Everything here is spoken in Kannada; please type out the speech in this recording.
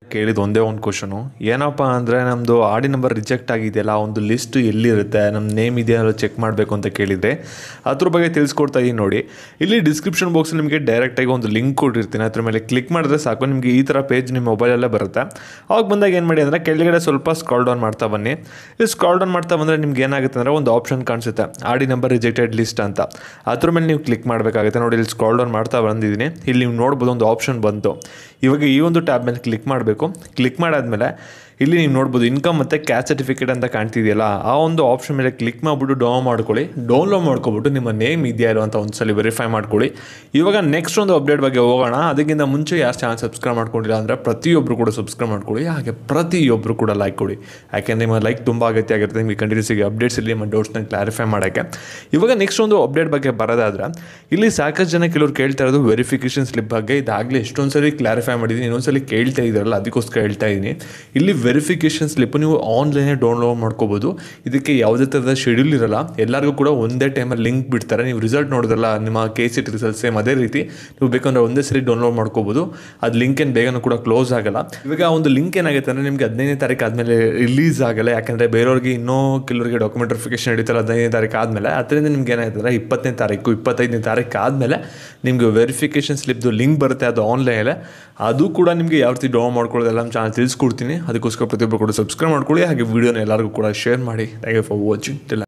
ಕೇಳಿದ ಒಂದೇ ಒಂದು ಕ್ವಶನು ಏನಪ್ಪ ಅಂದರೆ ನಮ್ಮದು ಆಡಿ ನಂಬರ್ ರಿಜೆಕ್ಟ್ ಆಗಿದೆಯಲ್ಲ ಆ ಒಂದು ಲಿಸ್ಟ್ ಎಲ್ಲಿರುತ್ತೆ ನಮ್ಮ ನೇಮ್ ಇದೆಯಲ್ಲ ಚೆಕ್ ಮಾಡಬೇಕು ಅಂತ ಕೇಳಿದರೆ ಅದ್ರ ಬಗ್ಗೆ ತಿಳಿಸ್ಕೊಡ್ತಾ ಇದ್ದೀನಿ ನೋಡಿ ಇಲ್ಲಿ ಡಿಸ್ಕ್ರಿಪ್ಷನ್ ಬಾಕ್ಸಲ್ಲಿ ನಿಮಗೆ ಡೈರೆಕ್ಟಾಗಿ ಒಂದು ಲಿಂಕ್ ಕೊಟ್ಟಿರ್ತೀನಿ ಅದ್ರ ಮೇಲೆ ಕ್ಲಿಕ್ ಮಾಡಿದ್ರೆ ಸಾಕು ನಿಮಗೆ ಈ ಥರ ಪೇಜ್ ನಿಮ್ಮ ಮೊಬೈಲಲ್ಲೇ ಬರುತ್ತೆ ಅವಾಗ ಬಂದಾಗ ಏನು ಮಾಡಿ ಅಂದರೆ ಕೆಳಗಡೆ ಸ್ವಲ್ಪ ಸ್ಕಾಲ್ ಡೌನ್ ಮಾಡ್ತಾ ಬನ್ನಿ ಈ ಸ್ಕಾಲ್ ಡೌನ್ ಮಾಡ್ತಾ ಬಂದರೆ ನಿಮ್ಗೆ ಏನಾಗುತ್ತೆ ಅಂದರೆ ಒಂದು ಆಪ್ಷನ್ ಕಾಣಿಸುತ್ತೆ ಆಡಿ ನಂಬರ್ ರಿಜೆಕ್ಟೆಡ್ ಲಿಸ್ಟ್ ಅಂತ ಅದ್ರ ಮೇಲೆ ನೀವು ಕ್ಲಿಕ್ ಮಾಡಬೇಕಾಗುತ್ತೆ ನೋಡಿ ಇಲ್ಲಿ ಸ್ಕಾಲ್ ಡೌನ್ ಮಾಡ್ತಾ ಬಂದಿದ್ದೀನಿ ಇಲ್ಲಿ ನೀವು ನೋಡ್ಬೋದು ಒಂದು ಆಪ್ಷನ್ ಬಂತು ಇವಾಗ ಈ ಒಂದು ಟ್ಯಾಬ್ ಮೇಲೆ ಕ್ಲಿಕ್ ಮಾಡಬೇಕು ಕ್ಲಿಕ್ ಮಾಡಾದ್ಮೇಲೆ ಇಲ್ಲಿ ನೀವು ನೋಡ್ಬೋದು ಇನ್ಕಮ್ ಮತ್ತು ಕ್ಯಾಸ್ಟ್ ಸರ್ಟಿಫಿಕೇಟ್ ಅಂತ ಕಾಣ್ತಿದೆಯಲ್ಲ ಆ ಒಂದು ಆಪ್ಷನ್ ಮೇಲೆ ಕ್ಲಿಕ್ ಮಾಡಿಬಿಟ್ಟು ಡೌನ್ ಮಾಡ್ಕೊಳ್ಳಿ ಡೌನ್ಲೋಡ್ ಮಾಡ್ಕೊಬಿಟ್ಟು ನಿಮ್ಮ ನೇಮ್ ಇದೆಯಾ ಇರೋ ಅಂತ ಒಂದ್ಸಲಿ ವೆರಿಫೈ ಮಾಡ್ಕೊಳ್ಳಿ ಇವಾಗ ನೆಕ್ಸ್ಟ್ ಒಂದು ಅಪ್ಡೇಟ್ ಬಗ್ಗೆ ಹೋಗೋಣ ಅದಕ್ಕಿಂತ ಮುಂಚೆ ಯಾರು ಚಾನಲ್ ಸಬ್ಸ್ಕ್ರೈಬ್ ಮಾಡ್ಕೊಂಡಿಲ್ಲ ಅಂದರೆ ಪ್ರತಿಯೊಬ್ಬರು ಕೂಡ ಸಬ್ಸ್ಕ್ರೈಬ್ ಮಾಡ್ಕೊಳ್ಳಿ ಹಾಗೆ ಪ್ರತಿಯೊಬ್ಬರು ಕೂಡ ಲೈಕ್ ಕೊಡಿ ಯಾಕೆಂದರೆ ನಿಮ್ಮ ಲೈಕ್ ತುಂಬ ಅಗತ್ಯ ಆಗಿರುತ್ತೆ ನಿಮಗೆ ಕಂಟಿನ್ಯೂಸ್ ಆಗಿ ಅಪ್ಡೇಟ್ಸ್ ಇಲ್ಲಿ ನಿಮ್ಮ ಡೌಟ್ಸ್ನ ಕ್ಲಾರಿಫೈ ಮಾಡೋಕ್ಕೆ ಇವಾಗ ನೆಕ್ಸ್ಟ್ ಒಂದು ಅಪ್ಡೇಟ್ ಬಗ್ಗೆ ಬರೋದಾದ್ರೆ ಇಲ್ಲಿ ಸಾಕಷ್ಟು ಜನ ಕೆಲವರು ಕೇಳ್ತಾ ಇರೋದು ವೆರಿಫಿಕೇಷನ್ ಸ್ಲಿಪ್ ಬಗ್ಗೆ ಇದಾಗಲೇ ಎಷ್ಟೊಂದು ಸರಿ ಕ್ಲಾರಿಫೈ ಮಾಡಿದ್ದೀನಿ ಇನ್ನೊಂದ್ಸಲಿ ಕೇಳ್ತಾ ಇದ್ದಾರಲ್ಲ ಅದಕ್ಕೋಸ್ಕರ ಹೇಳ್ತಾ ಇದ್ದೀನಿ ಇಲ್ಲಿ ವೆರಿಫಿಕೇಷನ್ ಸ್ಲಿಪ್ ನೀವು ಆನ್ಲೈನೇ ಡೌನ್ಲೋಡ್ ಮಾಡ್ಕೋಬೋದು ಇದಕ್ಕೆ ಯಾವುದೇ ಥರದ ಶೆಡ್ಯೂಲ್ ಇರಲ್ಲ ಎಲ್ಲರಿಗೂ ಕೂಡ ಒಂದೇ ಟೈಮಲ್ಲಿ ಲಿಂಕ್ ಬಿಡ್ತಾರೆ ನೀವು ರಿಸಲ್ಟ್ ನೋಡಿದ್ರಲ್ಲ ನಿಮ್ಮ K C T result same ಅದೇ ರೀತಿ ನೀವು ಬೇಕಂದ್ರೆ ಒಂದೇ ಸರಿ ಡೌನ್ಲೋಡ್ ಮಾಡ್ಕೋಬೋದು ಅದು ಲಿಂಕ್ ಏನು ಬೇಗನೂ ಕೂಡ ಕ್ಲೋಸ್ ಆಗಲ್ಲ ಇವಾಗ ಆ ಒಂದು ಲಿಂಕ್ ಏನಾಗುತ್ತೆ ಅಂದರೆ ನಿಮಗೆ ಹದಿನೈದನೇ ತಾರೀಕು ಆದಮೇಲೆ ರಿಲೀಸ್ ಆಗಲ್ಲ ಯಾಕಂದರೆ ಬೇರೆಯವ್ರಿಗೆ ಇನ್ನೂ ಕೆಲವರಿಗೆ ಡಾಕ್ಯುಮೆಂಟ್ ವೆರಿಫಿಕೇಷನ್ ನಡೀತಾರೆ ಹದಿನೈದನೇ ತಾರೀಕು ಆದಮೇಲೆ ಅದರಿಂದ ನಿಮ್ಗೆ ಏನಾಯ್ತು ಅಂದರೆ ಇಪ್ಪತ್ತನೇ ತಾರೀಕು ಇಪ್ಪತ್ತೈದನೇ ತಾರೀಕು ಆದಮೇಲೆ ನಿಮಗೆ ವೆರಿಫಿಕೇಷನ್ ಸ್ಲಿಪ್ದು ಲಿಂಕ್ ಬರುತ್ತೆ ಅದು ಆನ್ಲೈನಲ್ಲೇ ಅದು ಕೂಡ ನಿಮಗೆ ಯಾವ ರೀತಿ ಡೌನ್ ಮಾಡ್ಕೊಳ್ಳೋದೆಲ್ಲ ನಮ್ಮ ಚಾನಲ್ ತಿಳಿಸ್ಕೊಡ್ತೀನಿ ಅದಕ್ಕೋಸ್ಕರ ಪ್ರತಿಯೊಬ್ಬರು ಕೂಡ ಸಬ್ಸ್ಕ್ರೈಬ್ ಮಾಡ್ಕೊಳ್ಳಿ ಹಾಗೆ ವೀಡಿಯೋನ ಎಲ್ಲರಿಗೂ ಕೂಡ ಶೇರ್ ಮಾಡಿ ಥ್ಯಾಂಕ್ ಯು ಫಾರ್ ವಾಚಿಂಗ್